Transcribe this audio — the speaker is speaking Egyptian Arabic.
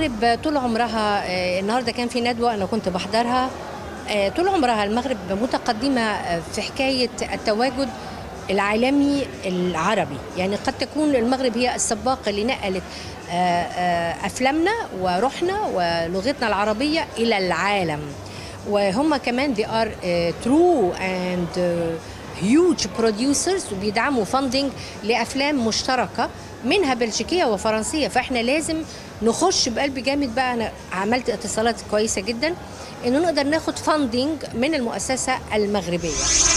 المغرب طول عمرها آه، النهارده كان في ندوه انا كنت بحضرها آه، طول عمرها المغرب متقدمه آه، في حكايه التواجد العالمي العربي يعني قد تكون المغرب هي السباقه اللي نقلت آه، آه، افلامنا وروحنا ولغتنا العربيه الى العالم وهم كمان they are uh, true and uh, huge producers وبيدعموا فاندنج لافلام مشتركه منها بلجيكيه وفرنسيه فاحنا لازم نخش بقلب جامد بقى انا عملت اتصالات كويسه جدا انه نقدر ناخد فاندنج من المؤسسه المغربيه